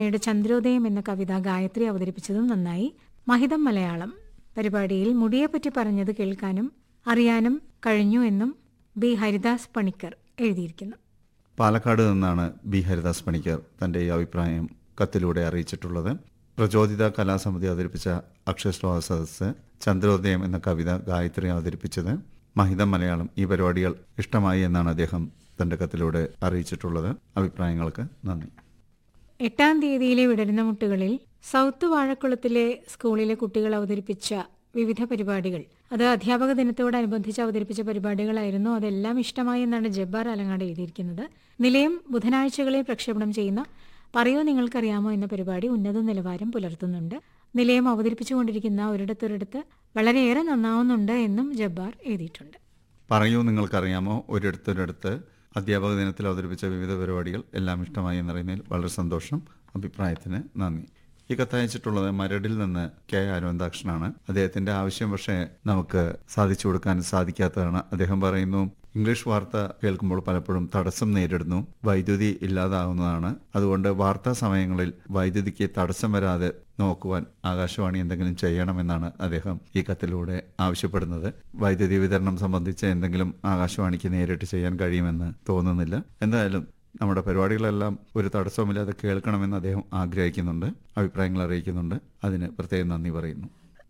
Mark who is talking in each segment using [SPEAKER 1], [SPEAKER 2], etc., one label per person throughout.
[SPEAKER 1] യുടെ ചന്ദ്രോദയം എന്ന കവിത ഗായത്രി അവതരിപ്പിച്ചതും നന്നായി മഹിതം മലയാളം പരിപാടിയിൽ മുടിയെപ്പറ്റി പറഞ്ഞത് കേൾക്കാനും അറിയാനും കഴിഞ്ഞു എന്നും ബി ഹരിദാസ് പണിക്കർ എഴുതിയിരിക്കുന്നു
[SPEAKER 2] പാലക്കാട് നിന്നാണ് ബി ഹരിദാസ് പണിക്കർ തന്റെ ഈ അഭിപ്രായം കത്തിലൂടെ അറിയിച്ചിട്ടുള്ളത് പ്രചോദിത കലാസമിതി അവതരിപ്പിച്ച അക്ഷരശ്ലോക സദസ്സ് ചന്ദ്രോദയം എന്ന കവിത ഗായത്രി അവതരിപ്പിച്ചത് മഹിതം മലയാളം ഈ പരിപാടികൾ ഇഷ്ടമായി എന്നാണ് അദ്ദേഹം തന്റെ കത്തിലൂടെ അറിയിച്ചിട്ടുള്ളത് അഭിപ്രായങ്ങൾക്ക് നന്ദി
[SPEAKER 1] എട്ടാം തീയതിയിലെ വിടരുന്ന മുട്ടുകളിൽ സൗത്ത് വാഴക്കുളത്തിലെ സ്കൂളിലെ കുട്ടികൾ അവതരിപ്പിച്ച വിവിധ പരിപാടികൾ അത് അധ്യാപക ദിനത്തോടനുബന്ധിച്ച് അവതരിപ്പിച്ച പരിപാടികളായിരുന്നു അതെല്ലാം ഇഷ്ടമായി എന്നാണ് ജബ്ബാർ അലങ്ങാട് എഴുതിയിരിക്കുന്നത് നിലയം ബുധനാഴ്ചകളിൽ പ്രക്ഷേപണം ചെയ്യുന്ന പറയോ നിങ്ങൾക്കറിയാമോ എന്ന പരിപാടി ഉന്നത നിലവാരം പുലർത്തുന്നുണ്ട് നിലയം അവതരിപ്പിച്ചുകൊണ്ടിരിക്കുന്ന ഒരിടത്തൊരിടത്ത് വളരെയേറെ നന്നാവുന്നുണ്ട് എന്നും ജബ്ബാർ എഴുതിയിട്ടുണ്ട്
[SPEAKER 2] പറയൂ നിങ്ങൾക്കറിയാമോ ഒരിടത്തൊരിടത്ത് അധ്യാപക ദിനത്തിൽ അവതരിപ്പിച്ച വിവിധ പരിപാടികൾ എല്ലാം ഇഷ്ടമായി എന്നറിയുന്നതിൽ വളരെ സന്തോഷം അഭിപ്രായത്തിന് നന്ദി ഈ കത്തയച്ചിട്ടുള്ളത് മരടിൽ നിന്ന് കെ അരവിന്ദാക്ഷനാണ് അദ്ദേഹത്തിന്റെ ആവശ്യം പക്ഷേ നമുക്ക് സാധിച്ചു കൊടുക്കാൻ സാധിക്കാത്തതാണ് അദ്ദേഹം പറയുന്നു ഇംഗ്ലീഷ് വാർത്ത കേൾക്കുമ്പോൾ പലപ്പോഴും തടസ്സം നേരിടുന്നു വൈദ്യുതി ഇല്ലാതാവുന്നതാണ് അതുകൊണ്ട് വാർത്താ സമയങ്ങളിൽ വൈദ്യുതിക്ക് തടസ്സം വരാതെ നോക്കുവാൻ ആകാശവാണി എന്തെങ്കിലും ചെയ്യണമെന്നാണ് അദ്ദേഹം ഈ കത്തിലൂടെ ആവശ്യപ്പെടുന്നത് വൈദ്യുതി വിതരണം സംബന്ധിച്ച് എന്തെങ്കിലും ആകാശവാണിക്ക് നേരിട്ട് ചെയ്യാൻ കഴിയുമെന്ന് തോന്നുന്നില്ല എന്തായാലും നമ്മുടെ പരിപാടികളെല്ലാം ഒരു തടസ്സവുമില്ലാതെ കേൾക്കണമെന്ന് അദ്ദേഹം ആഗ്രഹിക്കുന്നുണ്ട് അഭിപ്രായങ്ങൾ അറിയിക്കുന്നുണ്ട് അതിന് പ്രത്യേകം നന്ദി പറയുന്നു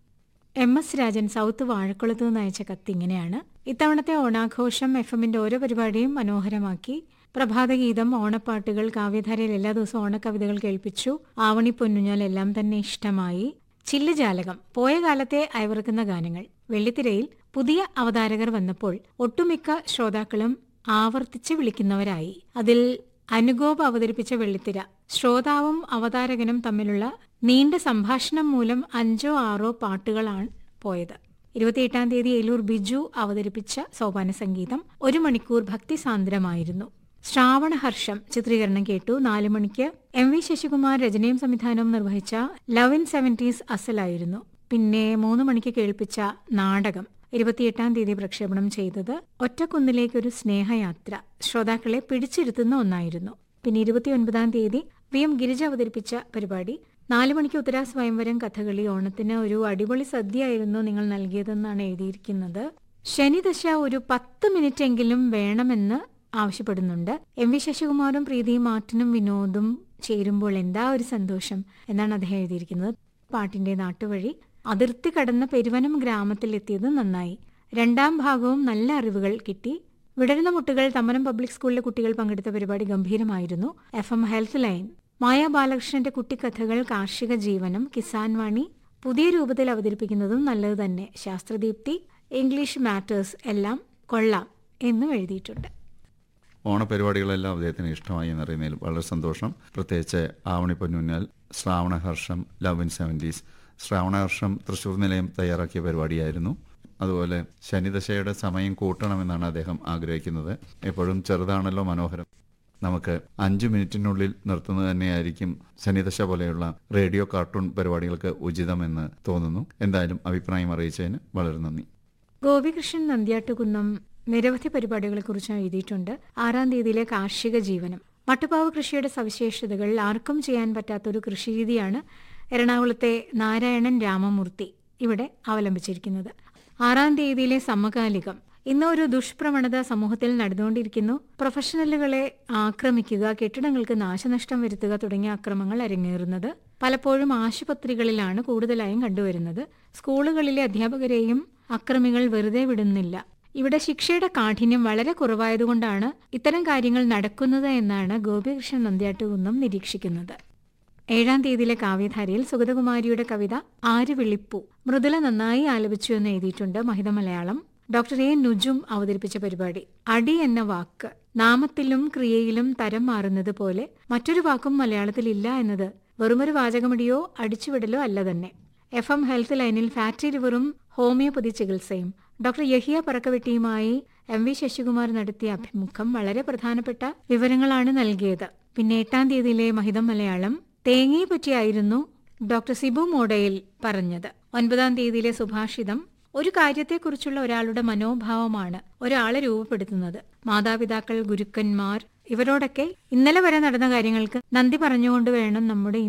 [SPEAKER 1] എം എസ് രാജൻ സൗത്ത് വാഴക്കുളത്ത് നിന്ന് അയച്ച കത്ത് ഇങ്ങനെയാണ് ഇത്തവണത്തെ ഓണാഘോഷം എഫ് എമ്മിന്റെ ഓരോ പരിപാടിയും മനോഹരമാക്കി പ്രഭാതഗീതം ഓണപ്പാട്ടുകൾ കാവ്യധാരയിൽ എല്ലാ ദിവസവും ഓണക്കവിതകൾ കേൾപ്പിച്ചു ആവണി പൊന്നുഞ്ഞാൽ എല്ലാം തന്നെ ഇഷ്ടമായി ചില്ലുജാലകം പോയ കാലത്തെ അയവിറക്കുന്ന ഗാനങ്ങൾ വെള്ളിത്തിരയിൽ പുതിയ അവതാരകർ വന്നപ്പോൾ ഒട്ടുമിക്ക ശ്രോതാക്കളും ആവർത്തിച്ച് വിളിക്കുന്നവരായി അതിൽ അനുഗോപ് അവതരിപ്പിച്ച വെള്ളിത്തിര ശ്രോതാവും അവതാരകനും തമ്മിലുള്ള നീണ്ട സംഭാഷണം മൂലം അഞ്ചോ ആറോ പാട്ടുകളാണ് പോയത് ഇരുപത്തിയെട്ടാം തീയതി ഏലൂർ ബിജു അവതരിപ്പിച്ച സോപാന സംഗീതം ഒരു മണിക്കൂർ ഭക്തിസാന്ദ്രമായിരുന്നു ശ്രാവണഹർഷം ചിത്രീകരണം കേട്ടു നാലു മണിക്ക് എം വി ശശികുമാർ രചനയും സംവിധാനവും നിർവഹിച്ച ലവ് ഇൻ സെവന്റീസ് അസലായിരുന്നു പിന്നെ മൂന്ന് മണിക്ക് കേൾപ്പിച്ച നാടകം ഇരുപത്തിയെട്ടാം തീയതി പ്രക്ഷേപണം ചെയ്തത് ഒറ്റക്കുന്നിലേക്കൊരു സ്നേഹയാത്ര ശ്രോതാക്കളെ പിടിച്ചിരുത്തുന്ന ഒന്നായിരുന്നു പിന്നെ ഇരുപത്തിയൊൻപതാം തീയതി വി എം ഗിരിജ അവതരിപ്പിച്ച പരിപാടി നാലു മണിക്ക് ഉത്തരാ സ്വയംവരം കഥകളി ഓണത്തിന് ഒരു അടിപൊളി സദ്യയായിരുന്നു നിങ്ങൾ നൽകിയതെന്നാണ് എഴുതിയിരിക്കുന്നത് ശനിദശ ഒരു പത്ത് മിനിറ്റ് എങ്കിലും വേണമെന്ന് ആവശ്യപ്പെടുന്നുണ്ട് എം വി ശശികുമാറും പ്രീതിയും മാർട്ടിനും വിനോദും ചേരുമ്പോൾ എന്താ ഒരു സന്തോഷം എന്നാണ് അദ്ദേഹം എഴുതിയിരിക്കുന്നത് പാട്ടിന്റെ നാട്ടുവഴി അതിർത്തി കടന്ന പെരുവനം ഗ്രാമത്തിലെത്തിയത് നന്നായി രണ്ടാം ഭാഗവും നല്ല അറിവുകൾ കിട്ടി വിടരുന്ന മുട്ടുകൾ തമ്മനം പബ്ലിക് സ്കൂളിലെ കുട്ടികൾ പങ്കെടുത്ത പരിപാടി ഗംഭീരമായിരുന്നു F M health line Maya ബാലകൃഷ്ണന്റെ കുട്ടിക്കഥകൾ കാർഷിക ജീവനം കിസാൻ വാണി പുതിയ രൂപത്തിൽ അവതരിപ്പിക്കുന്നതും നല്ലത് തന്നെ ശാസ്ത്രദീപ്തി ഇംഗ്ലീഷ് മാറ്റേഴ്സ് എല്ലാം കൊള്ളാം എന്നും എഴുതിയിട്ടുണ്ട്
[SPEAKER 2] ഓണപരിപാടികളെല്ലാം അദ്ദേഹത്തിന് ഇഷ്ടമായി എന്നറിയുന്നതിൽ വളരെ സന്തോഷം പ്രത്യേകിച്ച് ആവണി പൊന്നുഞ്ഞാൽ ശ്രാവണഹർഷം ലവ് ഇൻ സെവൻറ്റീസ് ശ്രാവണഹർഷം തൃശ്ശൂർ നിലയം തയ്യാറാക്കിയ പരിപാടിയായിരുന്നു അതുപോലെ ശനിദശയുടെ സമയം കൂട്ടണമെന്നാണ് അദ്ദേഹം ആഗ്രഹിക്കുന്നത് എപ്പോഴും ചെറുതാണല്ലോ മനോഹരം നമുക്ക് അഞ്ച് മിനിറ്റിനുള്ളിൽ നിർത്തുന്നത് തന്നെയായിരിക്കും ശനിദശ പോലെയുള്ള റേഡിയോ കാർട്ടൂൺ പരിപാടികൾക്ക് ഉചിതമെന്ന് തോന്നുന്നു എന്തായാലും അഭിപ്രായം അറിയിച്ചതിന് വളരെ നന്ദി
[SPEAKER 1] ഗോപികൃഷ്ണൻ നന്ദ്യാട്ടുകുന്നം നിരവധി പരിപാടികളെക്കുറിച്ച് എഴുതിയിട്ടുണ്ട് ആറാം തീയതിയിലെ കാർഷിക ജീവനം മട്ടുപാവ് കൃഷിയുടെ സവിശേഷതകൾ ആർക്കും ചെയ്യാൻ പറ്റാത്തൊരു കൃഷിരീതിയാണ് എറണാകുളത്തെ നാരായണൻ രാമമൂർത്തി ഇവിടെ അവലംബിച്ചിരിക്കുന്നത് ആറാം തീയതിയിലെ സമകാലികം ഇന്ന് ഒരു ദുഷ്പ്രവണത സമൂഹത്തിൽ നടന്നുകൊണ്ടിരിക്കുന്നു പ്രൊഫഷണലുകളെ ആക്രമിക്കുക കെട്ടിടങ്ങൾക്ക് നാശനഷ്ടം വരുത്തുക തുടങ്ങിയ അക്രമങ്ങൾ അരങ്ങേറുന്നത് പലപ്പോഴും ആശുപത്രികളിലാണ് കൂടുതലായും കണ്ടുവരുന്നത് സ്കൂളുകളിലെ അധ്യാപകരെയും അക്രമികൾ വെറുതെ വിടുന്നില്ല ഇവിടെ ശിക്ഷയുടെ കാഠിന്യം വളരെ കുറവായതുകൊണ്ടാണ് ഇത്തരം കാര്യങ്ങൾ നടക്കുന്നത് എന്നാണ് ഗോപികൃഷ്ണൻ നന്ദ്യാട്ടുകുന്നം നിരീക്ഷിക്കുന്നത് ഏഴാം തീയതിയിലെ കാവ്യധാരയിൽ സുഗതകുമാരിയുടെ കവിത ആര് വിളിപ്പു മൃദുല നന്നായി ആലപിച്ചു എന്ന് എഴുതിയിട്ടുണ്ട് മഹിത മലയാളം ഡോക്ടർ എ നുജും അവതരിപ്പിച്ച പരിപാടി അടി എന്ന വാക്ക് നാമത്തിലും ക്രിയയിലും തരം മാറുന്നത് പോലെ മറ്റൊരു വാക്കും മലയാളത്തിൽ ഇല്ല എന്നത് വെറുമൊരു വാചകമടിയോ അടിച്ചുവിടലോ അല്ല തന്നെ എഫ് എം ഹെൽത്ത് ലൈനിൽ ഫാറ്റി ലിവറും ഹോമിയോപ്പതി ചികിത്സയും ഡോക്ടർ യഹിയ പറക്കവെട്ടിയുമായി എം വി ശശികുമാർ നടത്തിയ അഭിമുഖം വളരെ പ്രധാനപ്പെട്ട വിവരങ്ങളാണ് നൽകിയത് പിന്നെ എട്ടാം തീയതിയിലെ മഹിതം മലയാളം തേങ്ങയെ പറ്റിയായിരുന്നു ഡോക്ടർ സിബു മോഡയിൽ പറഞ്ഞത് ഒൻപതാം തീയതിയിലെ സുഭാഷിതം ഒരു കാര്യത്തെക്കുറിച്ചുള്ള ഒരാളുടെ മനോഭാവമാണ് ഒരാളെ രൂപപ്പെടുത്തുന്നത് മാതാപിതാക്കൾ ഗുരുക്കന്മാർ ഇവരോടൊക്കെ ഇന്നലെ വരെ നടന്ന കാര്യങ്ങൾക്ക് നന്ദി പറഞ്ഞുകൊണ്ട് വേണം നമ്മുടെ